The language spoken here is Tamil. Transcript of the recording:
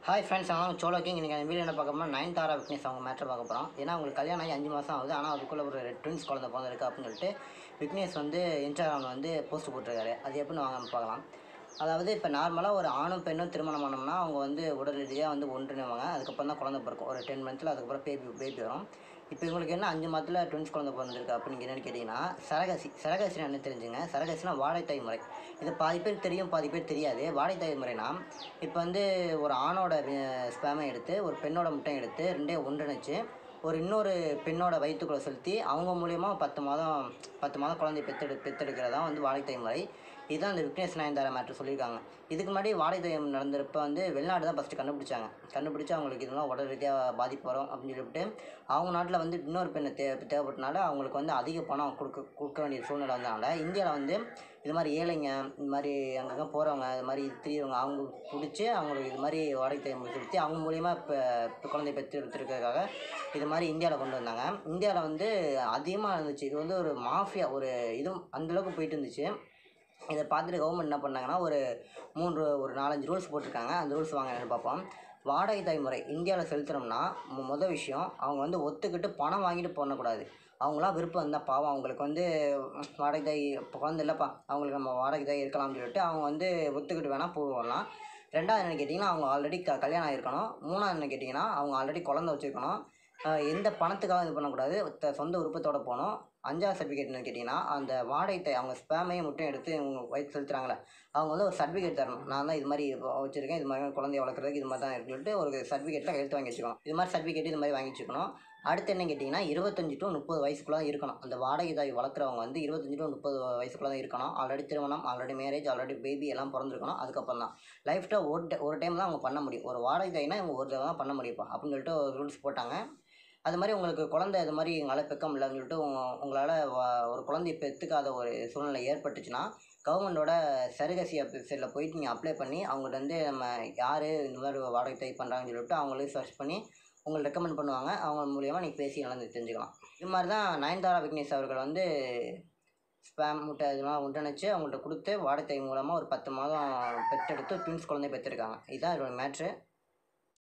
ஹாய் ஃப்ரெண்ட்ஸ் நான் சோலோ கிங் இன்றைக்கி அந்த வீடியோ என்ன பார்க்க போனால் நைன் தாரா விக்னேஷ் அவங்க மேட்ரை பார்க்க போகிறோம் ஏன்னா அவங்களுக்கு கல்யாணம் ஆகி அஞ்சு மாதம் ஆகுது ஆனால் அதுக்குள்ளே ஒரு ட்வின்ஸ் குழந்தை பிறந்திருக்கு அப்படின்னு சொல்லிட்டு விக்னேஷ் வந்து இன்ஸ்டாகிராமில் வந்து போஸ்ட் போட்டிருக்காரு அது எப்படின்னு வாங்க நம்ம பார்க்கலாம் அதாவது இப்போ நார்மலாக ஒரு ஆணும் பெண்ணும் திருமணம் பண்ணோம்னா அவங்க வந்து உடல் ரீதியாக வந்து ஒன்றிணைவாங்க அதுக்கப்புறம் தான் குழந்தை பிறக்கும் ஒரு டென் மந்த்தில் அதுக்கப்புறம் பேபி பேபி வரும் இப்போ இவங்களுக்கு என்ன அஞ்சு மாதத்தில் ட்வின்ஸ் குழந்தை பிறந்திருக்கு அப்படின்னு என்னன்னு கேட்டிங்கன்னா சரகசி சரகசினா என்ன தெரிஞ்சுங்க சரகசினா வாழைத்தாய் முறை இது பாதி பேர் தெரியும் பாதி பேர் தெரியாது வாழைத்தாய் முறைனா இப்போ வந்து ஒரு ஆணோட ஸ்பேமை எடுத்து ஒரு பெண்ணோட முட்டையை எடுத்து ரெண்டே ஒன்றிணைச்சு ஒரு இன்னொரு பெண்ணோட வயிற்றுக்குள்ளே செலுத்தி அவங்க மூலியமா பத்து மாதம் பத்து மாதம் குழந்தை பெத்தெடு பெத்தெடுக்கிறதா வந்து வாழைத்தாய் முறை இதுதான் இந்த விக்னேஷ் நயன்தாரா மேட்ரு சொல்லியிருக்காங்க இதுக்கு முன்னாடி வாழைத்தாயம் நடந்திருப்ப வந்து வெளிநாடு தான் ஃபஸ்ட்டு கண்டுபிடிச்சாங்க கண்டுபிடிச்சு அவங்களுக்கு இதெல்லாம் உடல் ரீதியாக பாதிப்பு வரும் அப்படின்னு சொல்லிட்டு அவங்க நாட்டில் வந்து இன்னொரு பெண்ணை தே தேவைப்பட்டனால அவங்களுக்கு வந்து அதிக பணம் கொடுக்க கொடுக்க வேண்டிய சூழ்நிலை வந்தனால இந்தியாவில் வந்து இது மாதிரி ஏழைங்க இந்த மாதிரி அங்கங்கே போகிறவங்க இது மாதிரி திரியவங்க அவங்க பிடிச்சி அவங்களுக்கு இது மாதிரி வாடகை செலுத்தி அவங்க மூலியமா இப்போ இப்போ குழந்தை பெற்று எடுத்துருக்கிறதுக்காக இது மாதிரி இந்தியாவில் கொண்டு வந்தாங்க இந்தியாவில் வந்து அதிகமாக இருந்துச்சு இது வந்து ஒரு மாஃபியா ஒரு இதுவும் அந்தளவுக்கு போயிட்டு இருந்துச்சு இதை பார்த்துட்டு கவர்மெண்ட் என்ன பண்ணாங்கன்னா ஒரு மூன்று ஒரு நாலஞ்சு ரூல்ஸ் போட்டிருக்காங்க அந்த ரூல்ஸ் வாங்க என்னன்னு பார்ப்போம் வாடகை தாய் முறை இந்தியாவில் செலுத்துனோம்னா மொ- மொதல் விஷயம் அவங்க வந்து ஒத்துக்கிட்டு பணம் வாங்கிட்டு பண்ணக்கூடாது அவங்களாம் விருப்பம் இருந்தால் பாவம் அவங்களுக்கு வந்து உம், வாடகை தாய் இப்போ குழந்தை இல்லைப்பா அவங்களுக்கு நம்ம வாடகை தாய் இருக்கலாம்னு சொல்லிட்டு அவங்க வந்து ஒத்துக்கிட்டு வேணால் போகலாம் ரெண்டாவது என்ன கேட்டிங்கன்னா அவங்க ஆல்ரெடி க கல்யாணம் ஆகிருக்கணும் மூணாவது என்ன கேட்டிங்கன்னா அவங்க ஆல்ரெடி குழந்தை வச்சுருக்கணும் ஆஹ் எந்த பணத்துக்காக இது பண்ணக்கூடாது த- சொந்த விருப்பத்தோட போகணும் அஞ்சாவது சர்டிஃபிகேட் என்னன்னு கேட்டிங்கன்னா அந்த வாடகை தாய் அவங்க ஸ்பேமையும் முட்டையும் எடுத்து இவங்க வயிற்று செலுத்துறாங்களே அவங்க வந்து ஒரு சர்டிஃபிகேட் தரணும் நான் தான் இது மாதிரி வச்சுருக்கேன் இது மாதிரி குழந்தைய வளர்க்குறதுக்கு இது மாதிரி தான் இருக்குன்னு சொல்லிட்டு ஒரு சர்டிஃபிகேட்டில் எழுத்து வாங்கி வச்சுக்கணும் இது மாதிரி சர்டிஃபிகேட் இது மாதிரி வாங்கி வச்சுக்கணும் அடுத்து என்ன கேட்டிங்கன்னா இருபத்தஞ்சி டு முப்பது வயசுக்குள்ள தான் இருக்கணும் அந்த வாடகை தாய் வளர்க்குறவங்க வந்து இருபத்தஞ்சி டு முப்பது வயசுக்குள்ள தான் இருக்கணும் ஆல்ரெடி திருமணம் ஆல்ரெடி மேரேஜ் ஆல்ரெடி பேபி எல்லாம் பிறந்திருக்கணும் அதுக்கப்புறம் தான் லைஃப்பில் ஒரு ti- ஒரு டைம் தான் அவங்க பண்ண முடியும் ஒரு வாடகை தாய்னா இவங்க ஒரு தடவை தான் பண்ண முடியும்ப்பா அப்படின்னு சொல்லிட்டு ஒரு ரூல்ஸ் போட்டாங்க அது மாதிரி உங்களுக்கு குழந்தை இது மாதிரி எங்களால் பெக்க முடியலன்னு சொல்லிட்டு உங்க- உங்களால் வ- ஒரு குழந்தைய பெற்றுக்காத ஒரு சூழ்நிலை ஏற்பட்டுச்சுன்னா கவர்மெண்டோட சருகசி வெப்சைட்டில் போயிட்டு நீங்கள் அப்ளை பண்ணி அவங்கள்ட்ட வந்து நம்ம யார் இந்த மாதிரி வாடகை தை பண்ணுறாங்கன்னு சொல்லிட்டு அவங்களே சர்ச் பண்ணி உங்களை ரெக்கமெண்ட் பண்ணுவாங்க அவங்க மூலியமாக நீங்கள் பேசி நல்லா தெரிஞ்சுக்கலாம் இது மாதிரி தான் நயன்தாரா விக்னேஷ் அவர்கள் வந்து ஸ்பேம் முட்டை இதெல்லாம் ஒன்றிணைச்சு அவங்கள்ட்ட கொடுத்து வாடகை மூலமாக ஒரு பத்து மாதம் பெற்றெடுத்து ட்வின்ஸ் குழந்தை பெற்றிருக்காங்க இதுதான் இதோட மேட்ரு